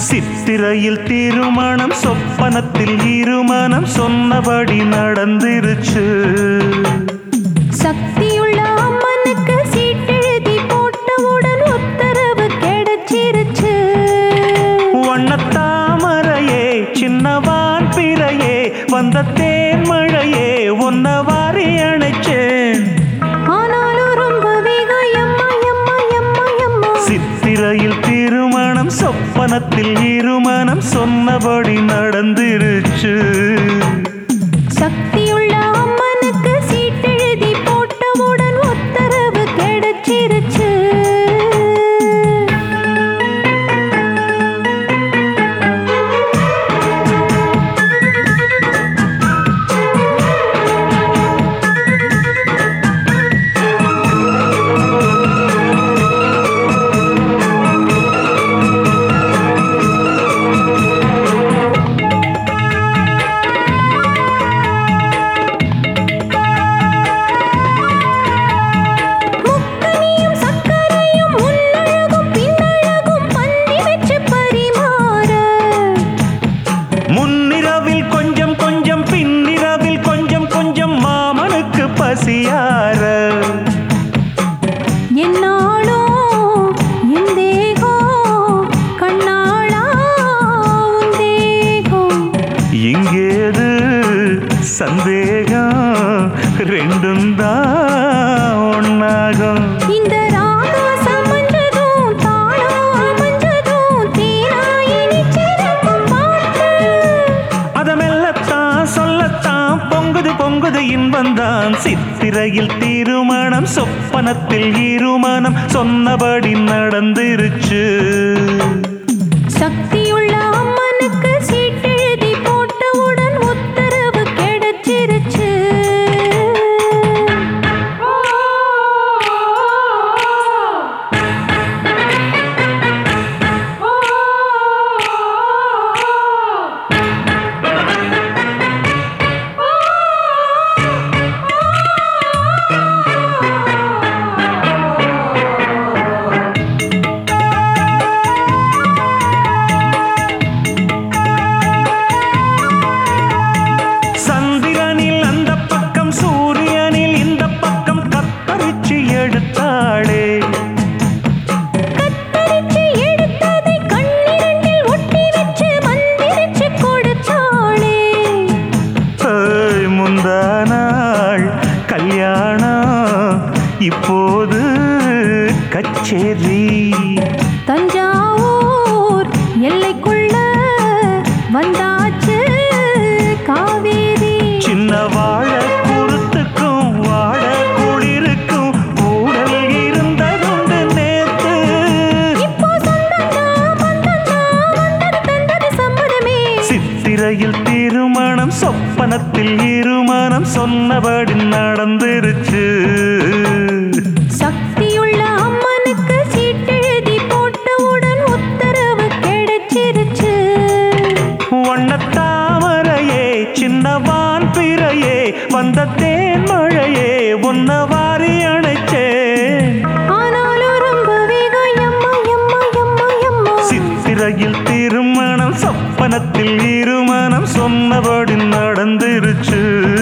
சித்திரையில் திருமணம் சொப்பனத்தில் இருமணம் சொன்னபடி நடந்துருச்சு சக்தியுள்ள அம்மனுக்கு சீட்டெழுதி போட்டவுடன் உத்தரவு கிடைச்சிருச்சு வண்ணத்தாமரையே சின்னவான் பிறையே வந்த தேன்மழையே ஒன்ன வாரி அணைச்சேன் ஆனாலும் ரொம்ப வேகம் எம்மா எம்மா எம்மா எம்மா சித்திரையில் திருமணம் சொப்பனத்தில் இருமணம் சொன்னபடி நடந்துருச்சு சக்தியுள்ள அம்மனுக்கு சீட்டெழுதி போட்டவுடன் உத்தரவு கிடைச்சிருச்சு முக்கனியும் சக்கரையும் முன்னழகும் பின்னழகும் பந்தி வச்சு பரிமாற முன்னிரவில் கொஞ்சம் கொஞ்சம் பின்னிரவில் கொஞ்சம் கொஞ்சம் மாமனுக்கு பசியார என்னாளோ என் தேகம் கண்ணாளா உன் தேகம் இங்கேது சந்தேகம் ரெண்டும் தான் ஒன்னாகும் இந்த ராகம் சமஞ்சதும் தாளம் அமைஞ்சதும் தேனாயினி சிறக்கும் பாட்டு அத மெல்லத்தான் சொல்லத்தான் பொங்குது பொங்குது இன்பந்தான் சித்திரையில் திருமணம் சொப்பனத்தில் இருமணம் சொன்னபடி நடந்துருச்சு சக்தியுள்ள அம்மனுக்கு சீட்டெழுதி போட்டவுடன் உத்தரவு கிடைச்சிருச்சு சந்திரனில் அந்த பக்கம் சூரியனில் இந்த பக்கம் கத்தரிச்சு எடுத்தாளே கத்தரிச்சு எடுத்ததை கண்ணிரண்டில் ஒட்டி வச்சு மந்திரிச்சு கொடுத்தாளே ஏய், முந்தா நாள் கல்யாணம் இப்போது கச்சேரி தஞ்சாவூர் எல்லைக்குள்ள வந்தாச்சு காவேரி சின்ன வாழ குருத்துக்கும் வாழ குளிருக்கும் ஊடல் இருந்ததுண்டு நேத்து இப்போ சொந்தந்தா பந்தந்தா வந்தது தந்தது சம்மதமே சித்திரையில் திருமணம் சொப்பனத்தில் இருமணம் சொன்னபடி நடந்துருச்சு சக்தியுள்ள அம்மனுக்கு சீட்டெழுதி போட்டவுடன் உத்தரவு கிடைச்சிருச்சு வண்ணத்தாமரையே சின்னவான் பிறையே வந்த தேன்மழையே உன்ன வாரி அணைச்சேன் ஆனாலும் ரொம்ப வேகம் எம்மா எம்மா எம்மா எம்மா சித்திரையில் திருமணம் சொப்பனத்தில் இருமணம் சொன்னபடி நடந்துருச்சு